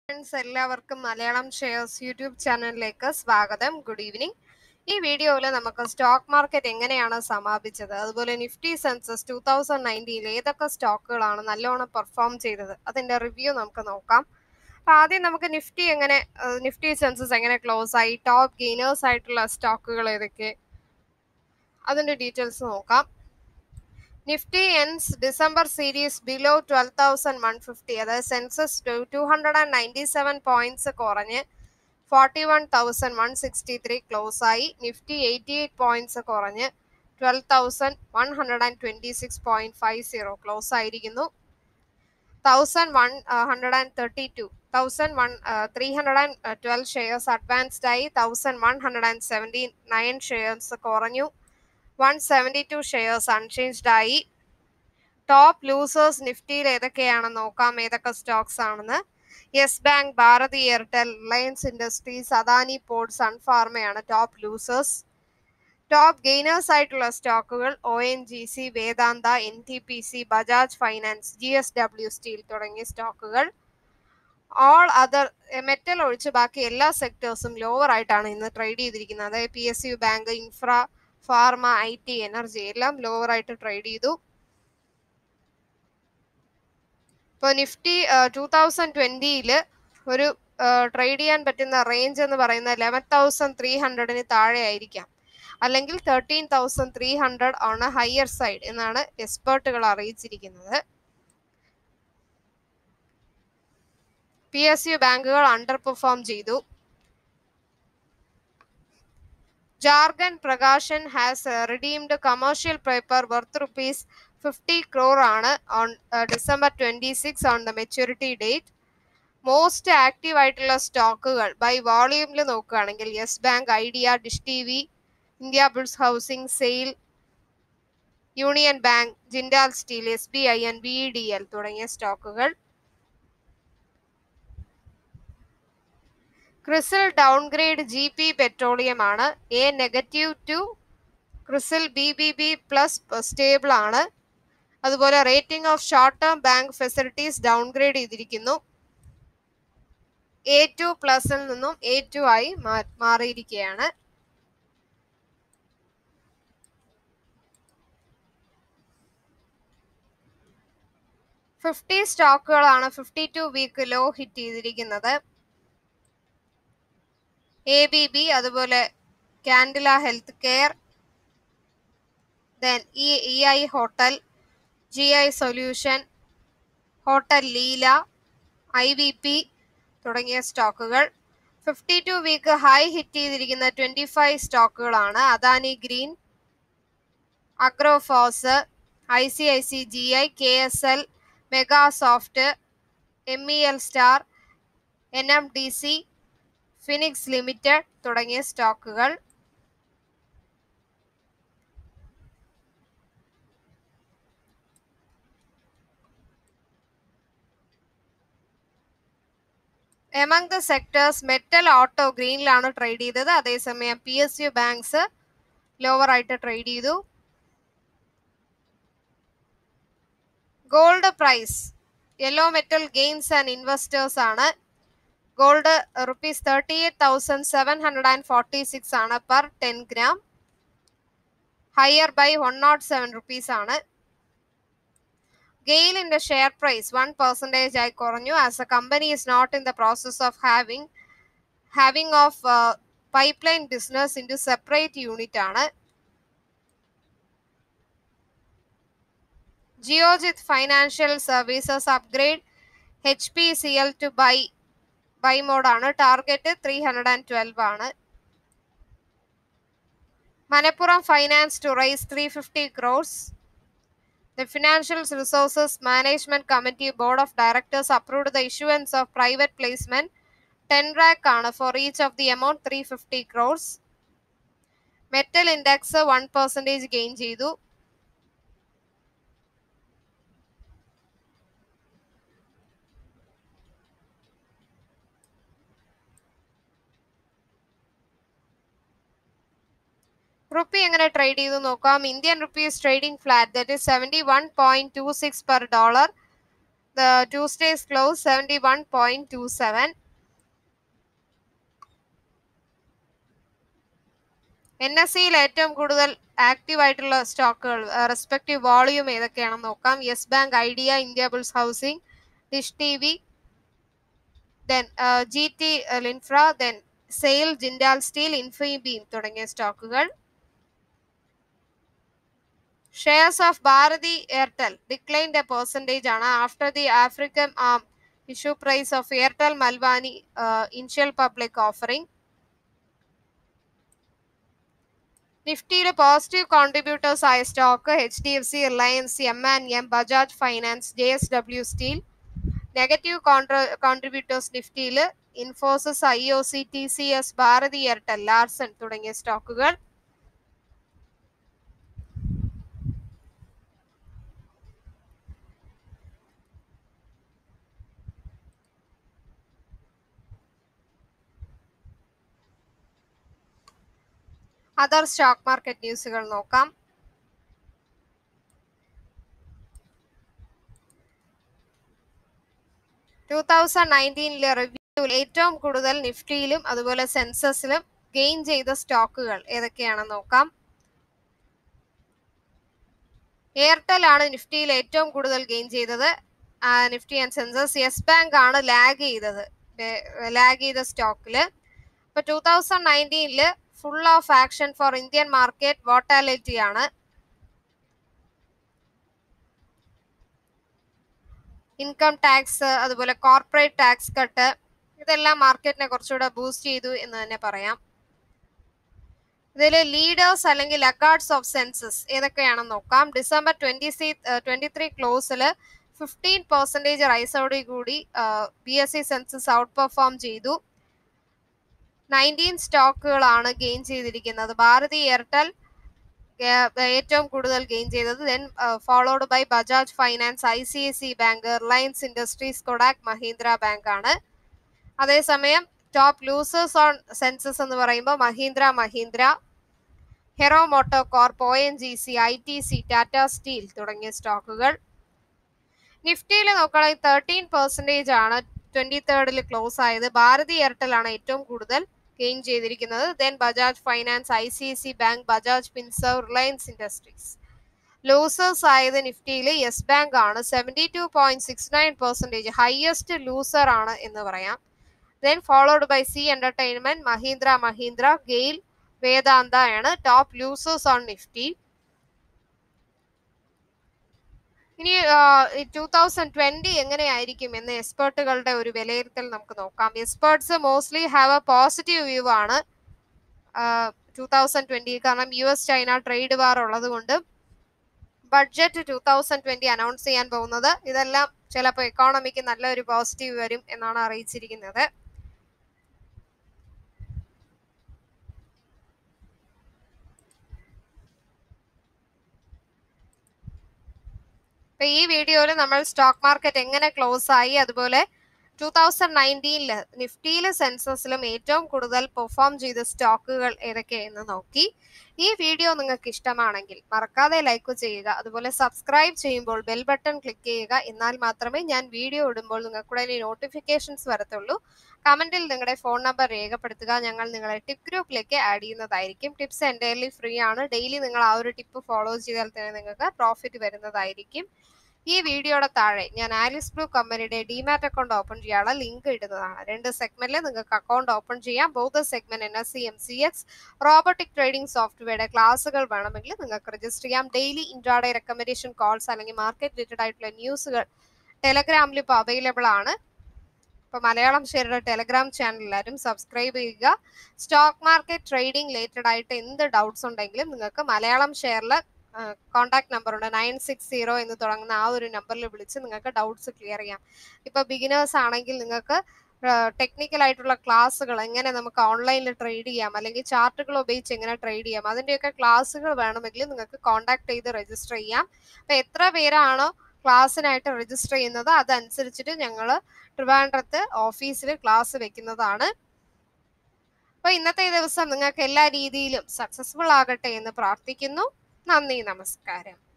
Friends എല്ലാവർക്കും Malayalam shares YouTube ചാനലിലേക്ക് സ്വാഗതം ഗുഡ് ഈവനിങ് ഈ വീഡിയോയിൽ നമുക്ക് സ്റ്റോക്ക് മാർക്കറ്റ് എങ്ങനെയാണ് സമാപിച്ചത് അതുപോലെ നിഫ്റ്റി സെൻസസ് ടൂ തൗസൻഡ് നയൻറ്റീനിൽ ഏതൊക്കെ സ്റ്റോക്കുകളാണ് നല്ലോണം പെർഫോം ചെയ്തത് അതിന്റെ റിവ്യൂ നമുക്ക് നോക്കാം അപ്പൊ ആദ്യം നമുക്ക് നിഫ്റ്റി എങ്ങനെ ഏഹ്, നിഫ്റ്റി സെൻസസ് എങ്ങനെ ക്ലോസ് ആയി ടോപ്പ് ഗെയിനേഴ്സ് ആയിട്ടുള്ള സ്റ്റോക്കുകൾ ഏതൊക്കെ അതിന്റെ ഡീറ്റെയിൽസ് നോക്കാം Nifty ends December series below twelve thousand one fifty അതായത് Sensex two hundred and ninety seven points കുറഞ്ഞ് forty one thousand one sixty three close ആയി നിഫ്റ്റി എയ്റ്റി എയ്റ്റ് പോയിന്റ്സ് കുറഞ്ഞ് twelve thousand one hundred and twenty six point five zero close ആയിരിക്കുന്നു thousand one hundred and thirty two thousand one three hundred and twelve shares advanced ആയി thousand one hundred and seventy nine shares കുറഞ്ഞു one seventy two shares unchanged ആയി top losers നിഫ്റ്റിയിൽ ഏതൊക്കെയാണെന്ന് നോക്കാം ഏതൊക്കെ stocks ആണെന്ന് Yes Bank Bharti Airtel Reliance Industries Adani Port സൺഫാർമയാണ് top losers top gainers ആയിട്ടുള്ള സ്റ്റോക്കുകൾ O N G C Vedanta N T P C Bajaj Finance G S W Steel തുടങ്ങിയ സ്റ്റോക്കുകൾ ഓൾ അതർ മെറ്റൽ ഒഴിച്ച് ബാക്കി എല്ലാ സെക്ടേഴ്സും ലോവർ ആയിട്ടാണ് ഇന്ന് ട്രേഡ് ചെയ്തിരിക്കുന്നത് അതായത് P S U bank infra pharma I T energy എല്ലാം ലോവർ ആയിട്ട് ട്രേഡ് ചെയ്തു ഇപ്പോൾ നിഫ്റ്റി ടൂ തൗസൻഡ് ട്വന്റിയിൽ ഒരു ട്രേഡ് ചെയ്യാൻ പറ്റുന്ന റേഞ്ച് എന്ന് പറയുന്നത് ലെവൻ തൗസൻഡ് ത്രീ ഹൺഡ്രഡിന് താഴെ ആയിരിക്കാം അല്ലെങ്കിൽ തേർട്ടീൻ തൗസൻഡ് ത്രീ ഹൺഡ്രഡ് ആണ് ഹയർ സൈഡ് എന്നാണ് എക്സ്പേർട്ടുകൾ അറിയിച്ചിരിക്കുന്നത് പി എസ് യു ബാങ്കുകൾ അണ്ടർ പെർഫോം ചെയ്തു Jharkhand Prakashan has redeemed commercial paper worth rupees fifty crore ആണ് on December twenty six on the maturity date most active ആയിട്ടുള്ള സ്റ്റോക്കുകൾ ബൈ വോളിയൂമിൽ നോക്കുകയാണെങ്കിൽ Yes Bank Idea Dish T V Indiabulls housing SAIL Union Bank Jindal Steel S B I N B D L തുടങ്ങിയ സ്റ്റോക്കുകൾ CRISIL downgrade G P petroleum ആണ് A negative to Crisil B B B plus stable ആണ് അതുപോലെ rating of short term bank facilities downgrade ചെയ്തിരിക്കുന്നു A two പ്ലസിൽ നിന്നും A two ആയി മാ- മാറിയിരിക്കുകയാണ് ഫിഫ്റ്റി സ്റ്റോക്കുകളാണ് fifty two week low hit ചെയ്തിരിക്കുന്നത് എ ബി ബി അതുപോലെ Cadila healthcare then E E I hotel G I solution hotel Leela I V P തുടങ്ങിയ സ്റ്റോക്കുകൾ fifty two week high hit ചെയ്തിരിക്കുന്ന ട്വന്റി ഫൈവ് സ്റ്റോക്കുകളാണ് Adani Green Agrophos I C I C G I K S L Megasoft M E L Star N M D C Phoenix limited തുടങ്ങിയ സ്റ്റോക്കുകൾ among the sectors metal auto ഗ്രീനിലാണ് trade ചെയ്തത് അതേസമയം P S U banks lower ആയിട്ട് trade ചെയ്തു gold price yellow metal gains and investors ആണ് gold rupees thirty eight thousand seven hundred and forty six ആണ് per ten gram higher by one not seven rupees ആണ് ഗെയിലിന്റെ share price one percentage ആയി കുറഞ്ഞു as a company is not in the process of having having of pipeline business into separate unit ആണ് Geojit financial services upgrade H P C L to buy buy മോഡാണ് target three hundred and twelve ആണ് Malappuram finance to raise three fifty crores The Financial Resources Management Committee Board of Directors approved the issuance of private placement 10 lakh ആണ് for each of the amount 350 crores. Metal index one percentage gain ചെയ്തു rupee എങ്ങനെ trade ചെയ്തു നോക്കാം Indian rupees trading flat that is seventy one point two six per dollar The Tuesday's close 71.27. N S സിയിൽ ഏറ്റവും കൂടുതൽ active ആയിട്ടുള്ള സ്റ്റോക്കുകൾ respective volume ഏതൊക്കെയാണെന്ന് നോക്കാം Yes Bank Idea Indiabulls housing Dish T V then G T L infra then SAIL Jindal Steel Infibeam തുടങ്ങിയ സ്റ്റോക്കുകൾ shares of Bharti Airtel declined a percentage ആണ് after the African arm issue price of Airtel മൽവാനി initial public offering നിഫ്റ്റിയിൽ positive contributors ആയ stock H D F C Reliance M and M Bajaj Finance J S W Steel negative contributors നിഫ്റ്റിയിൽ Infosys I O C T C S Bharti Airtel Larsen തുടങ്ങിയ സ്റ്റോക്കുകൾ other stock market ന്യൂസുകൾ നോക്കാം two thousand നയൻറ്റീനിലെ റിവ്യൂവിൽ ഏറ്റവും കൂടുതൽ നിഫ്റ്റിയിലും അതുപോലെ സെൻസസിലും ഗെയിൻ ചെയ്ത സ്റ്റോക്കുകൾ ഏതൊക്കെയാണെന്ന് നോക്കാം എയർടെൽ ആണ് നിഫ്റ്റിയിൽ ഏറ്റവും കൂടുതൽ ഗെയിൻ ചെയ്തത് Nifty and Sensex Yes Bank ആണ് ലാഗ് ചെയ്തത് ലാഗ് ചെയ്ത സ്റ്റോക്കില് ഇപ്പൊ ടൂ തൗസൻഡ് നയൻറ്റീനില് full of action for Indian market volatility ആണ് ഇൻകം ടാക്സ് അതുപോലെ കോർപ്പറേറ്റ് ടാക്സ് കട്ട് ഇതെല്ലാം മാർക്കറ്റിനെ കുറച്ചുകൂടെ ബൂസ്റ്റ് ചെയ്തു എന്ന് തന്നെ പറയാം ഇതിൽ ലീഡേഴ്സ് അല്ലെങ്കിൽ ലഗാർഡ്സ് ഓഫ് സെൻസസ് ഏതൊക്കെയാണെന്ന് നോക്കാം December twenty C twenty three ക്ലോസിൽ fifteen percentage റൈസോടി കൂടി B S C census out perform ചെയ്തു നയൻറ്റീൻ സ്റ്റോക്കുകളാണ് ഗെയിൻ ചെയ്തിരിക്കുന്നത് ഭാരതി എയർടെൽ ഏറ്റവും കൂടുതൽ ഗെയിൻ ചെയ്തത് then followed by Bajaj Finance I C I C bank Reliance industries Kodak Mahindra bank ആണ് അതേസമയം ടോപ്പ് ലൂസേഴ്സ് ഓൺ സെൻസസ് എന്ന് പറയുമ്പോൾ Mahindra Mahindra hero motto corp O N G C I T C Tata steel തുടങ്ങിയ സ്റ്റോക്കുകൾ നിഫ്റ്റിയിൽ നോക്കുകയാണെങ്കിൽ തേർട്ടീൻ പെർസെൻറ്റേജ് ആണ് twenty തേർഡിൽ close ആയത് ഭാരതി എയർടെൽ ആണ് ഏറ്റവും കൂടുതൽ ഗെയിൻ ചെയ്തിരിക്കുന്നത് then Bajaj Finance I C I C Bank Bajaj Finserv Reliance Industries losers ആയത് നിഫ്റ്റിയിൽ യെസ് ബാങ്ക് ആണ് seventy two point six nine percentage highest loser ആണ് എന്ന് പറയാം then followed by Zee Entertainment Mahindra Mahindra GAIL Vedanta ആണ് ടോപ്പ് ലൂസേഴ്സ് ഓൺ നിഫ്റ്റി ഇനി two thousand twenty എങ്ങനെയായിരിക്കും എന്ന് എക്സ്പേർട്ടുകളുടെ ഒരു വിലയിരുത്തൽ നമുക്ക് നോക്കാം experts mostly have a positive view ആണ് ടൂ തൗസൻഡ് ട്വന്റി കാരണം U S China trade war ഉള്ളത് കൊണ്ട് budget two thousand twenty announce ചെയ്യാൻ പോകുന്നത് ഇതെല്ലാം ചിലപ്പോൾ എക്കോണമിക്ക് നല്ലൊരു പോസിറ്റീവ് വരും എന്നാണ് അറിയിച്ചിരിക്കുന്നത് ഇപ്പൊ ഈ വീഡിയോയിൽ നമ്മൾ സ്റ്റോക്ക് മാർക്കറ്റ് എങ്ങനെ ക്ലോസ് ആയി അതുപോലെ ടൂ തൗസൻഡ് നയൻറ്റീനില് നിഫ്റ്റിയിലെ സെൻസസിലും ഏറ്റവും കൂടുതൽ പെർഫോം ചെയ്ത സ്റ്റോക്കുകൾ ഏതൊക്കെയെന്ന് നോക്കി ഈ വീഡിയോ നിങ്ങൾക്ക് ഇഷ്ടമാണെങ്കിൽ മറക്കാതെ ലൈക്ക് ചെയ്യുക അതുപോലെ സബ്സ്ക്രൈബ് ചെയ്യുമ്പോൾ ബെൽ ബട്ടൺ ക്ലിക്ക് ചെയ്യുക എന്നാൽ മാത്രമേ ഞാൻ വീഡിയോ ഇടുമ്പോൾ നിങ്ങൾക്കുടനെ നോട്ടിഫിക്കേഷൻസ് വരത്തുള്ളൂ കമന്റിൽ നിങ്ങളുടെ ഫോൺ നമ്പർ രേഖപ്പെടുത്തുക ഞങ്ങൾ നിങ്ങളെ ടിപ്പ് ഗ്രൂപ്പിലേക്ക് ആഡ് ചെയ്യുന്നതായിരിക്കും ടിപ്സ് എൻ്റയർലി ഫ്രീ ആണ് ഡെയിലി നിങ്ങൾ ആ ഒരു ടിപ്പ് ഫോളോ ചെയ്താൽ തന്നെ നിങ്ങൾക്ക് പ്രോഫിറ്റ് വരുന്നതായിരിക്കും ഈ വീഡിയോയുടെ താഴെ ഞാൻ ആലിസ് ബ്ലൂ കമ്പനിയുടെ ഡിമാറ്റ് അക്കൗണ്ട് ഓപ്പൺ ചെയ്യാനുള്ള ലിങ്ക് ഇടുന്നതാണ് രണ്ട് സെഗ്മെന്റിൽ നിങ്ങൾക്ക് അക്കൗണ്ട് ഓപ്പൺ ചെയ്യാം both segment N S E M C X robotic trading സോഫ്റ്റ്വെയറുടെ ക്ലാസ്സുകൾ വേണമെങ്കിൽ നിങ്ങൾക്ക് രജിസ്റ്റർ ചെയ്യാം ഡെയിലി ഇൻട്രാഡേ റെക്കമെൻഡേഷൻ കോൾസ് അല്ലെങ്കിൽ മാർക്കറ്റ് റിലേറ്റഡ് ആയിട്ടുള്ള ന്യൂസുകൾ ടെലഗ്രാമിൽ ഇപ്പോൾ അവൈലബിൾ ആണ് ഇപ്പോൾ മലയാളം ഷെയറുടെ ടെലഗ്രാം ചാനൽ എല്ലാവരും സബ്സ്ക്രൈബ് ചെയ്യുക സ്റ്റോക്ക് മാർക്കറ്റ് ട്രേഡിംഗ് റിലേറ്റഡ് ആയിട്ട് എന്ത് ഡൗട്ട്സ് ഉണ്ടെങ്കിലും നിങ്ങൾക്ക് മലയാളം ഷെയറിൽ കോൺടാക്ട് നമ്പർ ഉണ്ട് നയൻ സിക്സ് സീറോ എന്ന് തുടങ്ങുന്ന ആ ഒരു നമ്പറിൽ വിളിച്ച് നിങ്ങൾക്ക് ഡൗട്ട്സ് ക്ലിയർ ചെയ്യാം ഇപ്പോൾ ബിഗിനേഴ്സ് ആണെങ്കിൽ നിങ്ങൾക്ക് ടെക്നിക്കൽ ആയിട്ടുള്ള ക്ലാസ്സുകൾ എങ്ങനെ നമുക്ക് ഓൺലൈനിൽ ട്രേഡ് ചെയ്യാം അല്ലെങ്കിൽ ചാർട്ടുകൾ ഉപയോഗിച്ച് എങ്ങനെ ട്രേഡ് ചെയ്യാം അതിൻ്റെയൊക്കെ ക്ലാസ്സുകൾ വേണമെങ്കിൽ നിങ്ങൾക്ക് കോൺടാക്ട് ചെയ്ത് രജിസ്റ്റർ ചെയ്യാം അപ്പോൾ എത്ര പേരാണോ ക്ലാസ്സിനായിട്ട് രജിസ്റ്റർ ചെയ്യുന്നത് അതനുസരിച്ചിട്ട് ഞങ്ങൾ ട്രിവാൻഡ്രത്ത് ഓഫീസിൽ ക്ലാസ് വെക്കുന്നതാണ് അപ്പോൾ ഇന്നത്തെ ദിവസം നിങ്ങൾക്ക് എല്ലാ രീതിയിലും സക്സസ്ഫുൾ ആകട്ടെ എന്ന് പ്രാർത്ഥിക്കുന്നു നന്ദി നമസ്കാരം